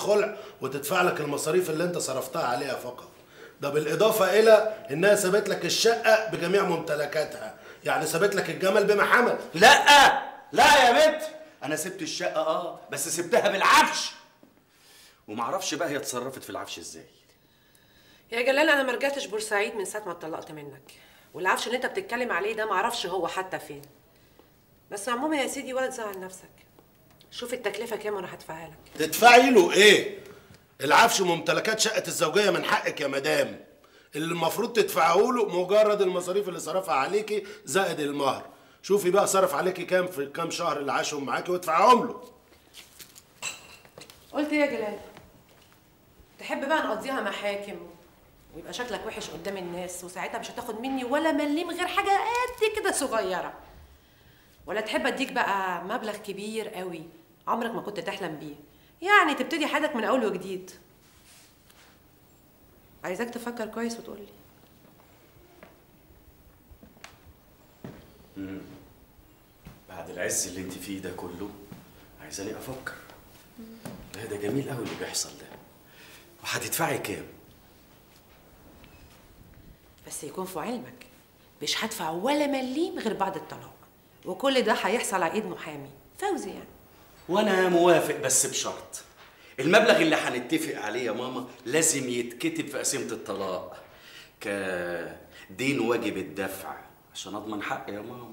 خلع وتدفع لك المصاريف اللي انت صرفتها عليها فقط ده بالاضافه الى انها سابت لك الشقه بجميع ممتلكاتها يعني سابت لك الجمل بما حمل لا لا يا بنت انا سبت الشقه اه بس سبتها بالعفش ومعرفش بقى هي اتصرفت في العفش ازاي يا جلال انا ما رجعتش بورسعيد من ساعه ما اتطلقت منك والعفش اللي انت بتتكلم عليه ده ما اعرفش هو حتى فين بس عموما يا سيدي ولا تزعل نفسك شوف التكلفه كام وانا هدفعها لك تدفعي له ايه العفش وممتلكات شقه الزوجيه من حقك يا مدام اللي المفروض تدفعه له مجرد المصاريف اللي صرفها عليكي زائد المهر شوفي بقى صرف عليكي كام في الكام شهر اللي عاشهم معاكي وادفعهم له قلت ايه يا جلال تحب بقى نقضيها محاكم ويبقى شكلك وحش قدام الناس وساعتها مش هتاخد مني ولا مليم غير حاجه قد كده صغيره ولا تحب اديك بقى مبلغ كبير قوي عمرك ما كنت تحلم بيه يعني تبتدي حياتك من اول وجديد عايزاك تفكر كويس وتقول لي بعد العز اللي انت فيه ده كله عايزاني افكر لا ده جميل قوي اللي بيحصل ده وهتدفعي كام بس يكون في علمك مش هدفع ولا مليم غير بعد الطلاق وكل ده هيحصل على ايد محامي فوزي يعني وانا موافق بس بشرط المبلغ اللي هنتفق عليه يا ماما لازم يتكتب في قسيمه الطلاق كدين واجب الدفع عشان اضمن حقي يا ماما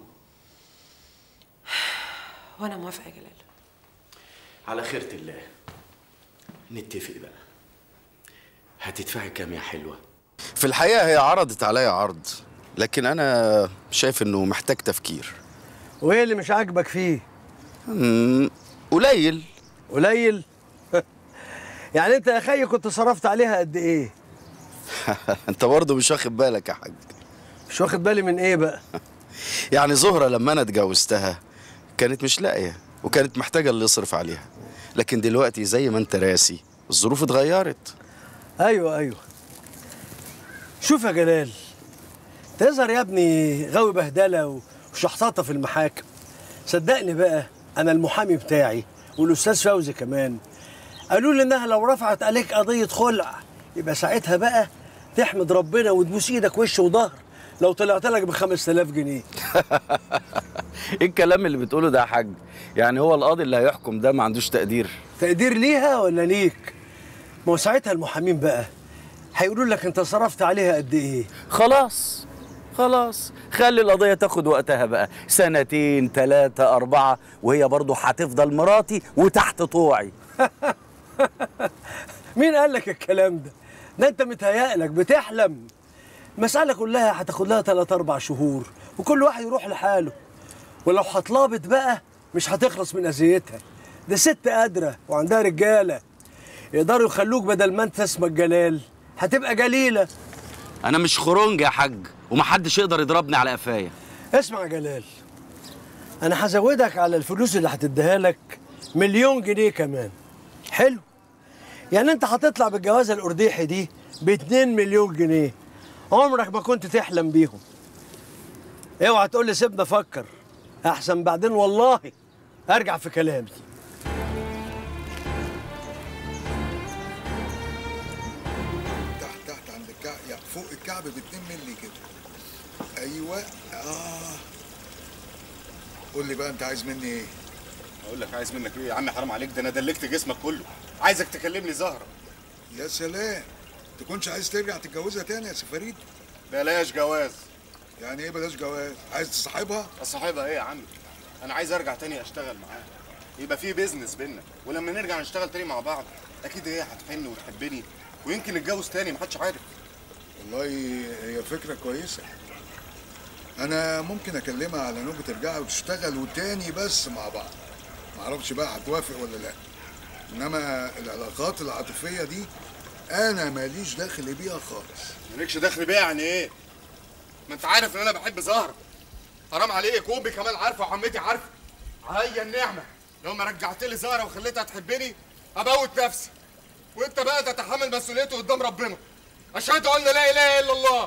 وانا موافقه يا جلال على خيرة الله نتفق بقى هتدفعي كام يا حلوه في الحقيقة هي عرضت عليا عرض لكن أنا شايف إنه محتاج تفكير وايه اللي مش عاجبك فيه مم، قليل قليل يعني انت يا خي كنت صرفت عليها قد ايه أنت برضه مش واخد بالك يا حاج مش واخد بالي من ايه بقى يعني زهرة لما أنا اتجوزتها كانت مش لاقية وكانت محتاجة اللي يصرف عليها لكن دلوقتي زي ما أنت راسي الظروف اتغيرت ايوه ايوه شوف يا جلال تظهر يا ابني غاوي بهدله وشحطاطه في المحاكم صدقني بقى انا المحامي بتاعي والاستاذ فوزي كمان قالوا لي انها لو رفعت عليك قضيه خلع يبقى ساعتها بقى تحمد ربنا وتبوس ايدك وش وظهر لو طلعت لك ب 5000 جنيه إيه الكلام اللي بتقوله ده يا حاج يعني هو القاضي اللي هيحكم ده ما عندوش تقدير تقدير ليها ولا ليك ما هو ساعتها المحامين بقى هيقولوا لك انت صرفت عليها قد ايه خلاص خلاص خلي القضية تاخد وقتها بقى سنتين ثلاثة أربعة وهي برضه هتفضل مراتي وتحت طوعي مين قال لك الكلام ده؟ ده انت متهيألك بتحلم المسألة كلها هتاخد لها تلات أربع شهور وكل واحد يروح لحاله ولو هتلابط بقى مش هتخلص من أذيتها دي ست قادرة وعندها رجالة يقدروا يخلوك بدل ما انت اسمك جلال هتبقى جليلة أنا مش خرنج يا حاج ومحدش يقدر يضربني على قفايا اسمع يا جلال أنا هزودك على الفلوس اللي هتديها لك مليون جنيه كمان حلو يعني انت هتطلع بالجوازة الأرديحي دي ب 2 مليون جنيه عمرك ما كنت تحلم بيهم اوعى تقول لي سيبنا افكر احسن بعدين والله ارجع في كلامي تحت تحت عند الكعب يعني فوق الكعب ب 2 مللي كده ايوه اه قول لي بقى انت عايز مني ايه اقول لك عايز منك ايه يا عم حرام عليك ده انا دلكت جسمك كله عايزك تكلمني زهره يا سلام تكونش عايز ترجع تتجوزها تاني يا سفريد بلاش جواز يعني ايه بلاش جواز عايز تصاحبها اصاحبها ايه يا عم انا عايز ارجع تاني اشتغل معاها يبقى في بيزنس بينا ولما نرجع نشتغل تاني مع بعض اكيد هي هتحن وتحبني ويمكن نتجوز تاني محدش عارف والله هي فكره كويسه انا ممكن اكلمها على انكم ترجعوا وتشتغلوا تاني بس مع بعض معرفش بقى هتوافق ولا لا انما العلاقات العاطفيه دي انا ماليش دخل بيها خالص مالكش دخل بيها يعني ايه ما انت عارف ان انا بحب زهره حرام عليك امي كمان عارفه وعمتي عارفه هيا النعمه لو ما رجعت لي زهره وخليتها تحبني اموت نفسي وانت بقى تتحمل مسؤوليته قدام ربنا اشهد ان لا اله الا الله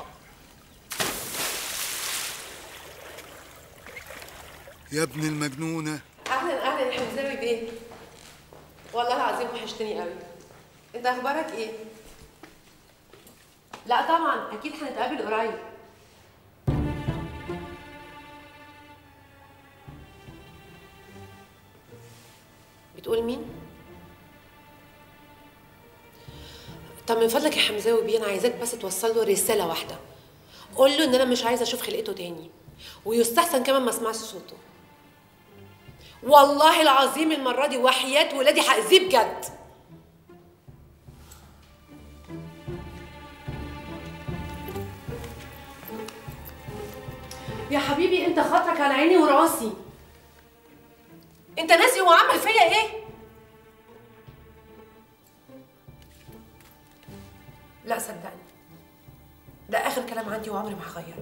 يا ابن المجنونه اهلا اهلا يا حمزاوي بيه والله العظيم وحشتني قوي انت اخبارك ايه لا طبعا اكيد هنتقابل قريب بتقول مين طب من فضلك يا حمزاوي بيه انا عايزاك بس توصل له رساله واحده قول له ان انا مش عايزه اشوف خلقته تاني ويستحسن كمان ما اسمعش صوته والله العظيم المره دي وحياه ولادي هاذيه بجد يا حبيبي انت خاطرك على عيني وراسي انت ناسي هو عمل فيا ايه لا صدقني ده اخر كلام عندي وعمري ما هغيره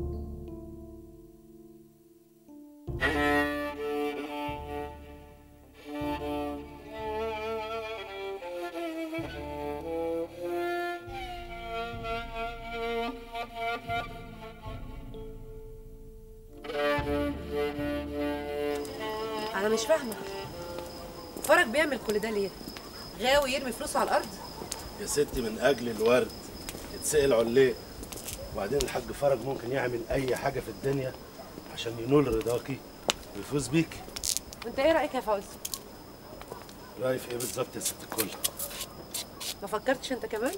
انا مش فاهمه فرج بيعمل كل ده ليه غاوي يرمي فلوسه على الارض يا ستي من اجل الورد يتسأل عليه وبعدين الحاج فرج ممكن يعمل اي حاجه في الدنيا عشان ينول رضاكي ويفوز بيكي وانت ايه رايك يا فوزي رايي في ايه بالظبط يا ست الكل ما فكرتش انت كمان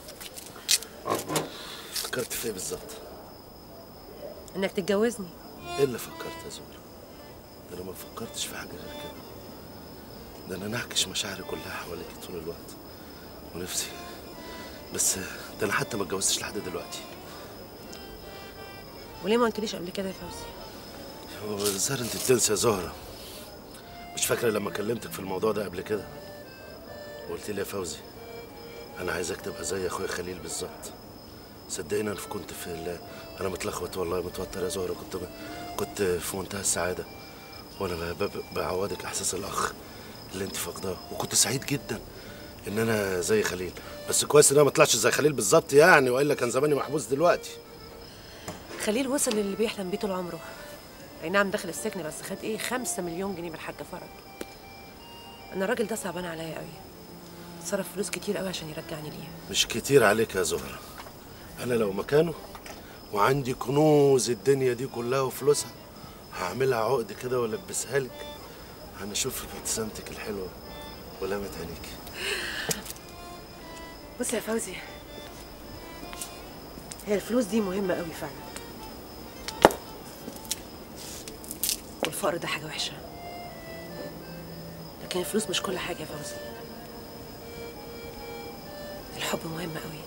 فكرت في ايه بالظبط انك تتجوزني ايه اللي فكرت يا زهره ده انا ما فكرتش في حاجه غير كده ده انا نعكش مشاعري كلها حواليك طول الوقت ونفسي بس ده انا حتى ما اتجوزتش لحد دلوقتي وليه ما قلتليش قبل كده يا فوزي هو الظاهر انت بتنسى يا زهره مش فاكره لما كلمتك في الموضوع ده قبل كده وقلت لي يا فوزي انا عايزك تبقى زي اخويا خليل بالظبط صدقني انا كنت في ال... انا متلخبط والله متوتر يا زهره كنت ب... كنت في منتهى السعاده وانا ب... ب... بعوضك احساس الاخ اللي انت فاقداه وكنت سعيد جدا ان انا زي خليل بس كويس ان انا ما طلعتش زي خليل بالظبط يعني والا كان زماني محبوس دلوقتي خليل وصل للي بيحلم بيه طول عمره اي نعم دخل السجن بس خد ايه خمسة مليون جنيه من الحاج فرج انا الراجل ده صعبان عليا قوي صرف فلوس كتير قوي عشان يرجعني ليه مش كتير عليك يا زهرة أنا لو مكانه وعندي كنوز الدنيا دي كلها وفلوسها هعملها عقد كده والبسها لك هنشوف ابتسامتك الحلوة ولامة عينيك بص يا فوزي هي الفلوس دي مهمة قوي فعلا والفقر ده حاجة وحشة لكن الفلوس مش كل حاجة يا فوزي الحب مهم قوي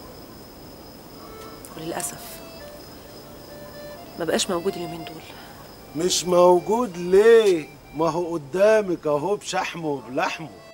وللأسف ما بقاش موجود اليومين دول مش موجود ليه؟ ما هو قدامك أهو بشحمه وبلحمه